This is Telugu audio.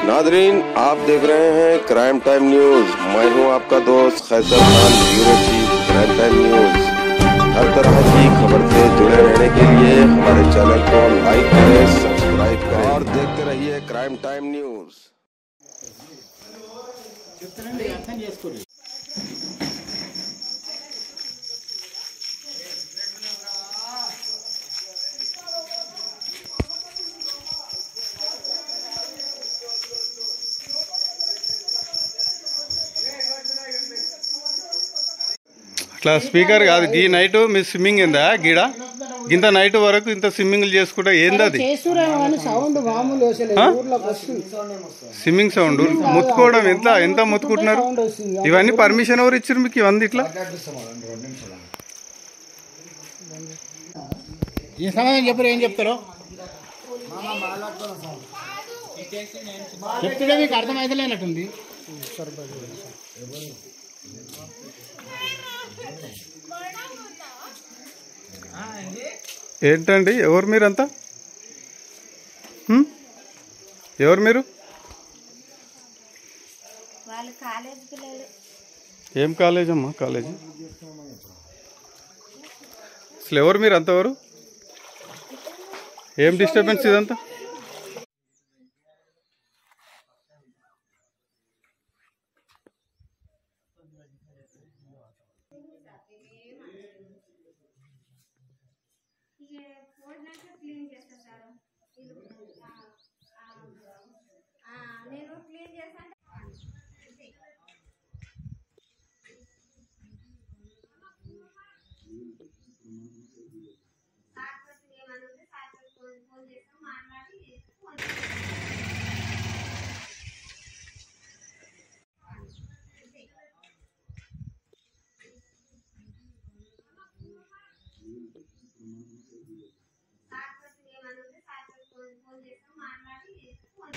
नादरीन आप देख रहे हैं क्राइम टाइम न्यूज मैं हूं आपका दोस्त Khaiser Khan bureau chief crime time news हर तरह की खबर से जुड़े रहने के लिए हमारे चैनल को लाइक करें सब्सक्राइब करें और देखते रहिए क्राइम टाइम न्यूज చెప్తానండి అర్థం చేసుకోండి అట్లా స్పీకర్ కాదు గీ నైట్ మీ స్విమ్మింగ్ ఏందా గీడ ఇంత నైట్ వరకు ఇంత స్విమ్మింగ్లు చేసుకుంటా ఏంది అది చేస్తురేమో కానీ సౌండ్ మామూలు వస్తలేదు ఊర్లోకి వస్తుంది స్విమ్మింగ్ సౌండ్ ముత్తుకోవడం ఎంత ఎంత ముత్తుకుంటున్నారు సౌండ్ వస్తుంది ఇవన్నీ పర్మిషన్ ఎవరు ఇచ్చారు మీకు ఇవన్నీ ఇట్లా ఈ సమాధానం చెప్పరు ఏం చెప్తారో చెప్తుంటే మీకు అర్థమైతలేనట్టుంది ఏంటండి ఎవరు మీరంతా హ్మ్? ఎవరు మీరు వాళ్ళు కాలేజ్ పిల్లలు ఏం కాలేజ్ అమ్మా కాలేజీ అసలు ఎవరు మీరు అంతవరు ఏం డిస్టర్బెన్స్ ఇదంతా నేను క్లీన్ చేస్తాను ఏమన్నా ఉంటే సార్ ఫోన్ ఫోన్ చేస్తాం మాట్లాడి ఫోన్ ఏమన్నా ఉంటే సార్ ఫోన్ ఫోన్ చేస్తాం మాట్లాడి ఫోన్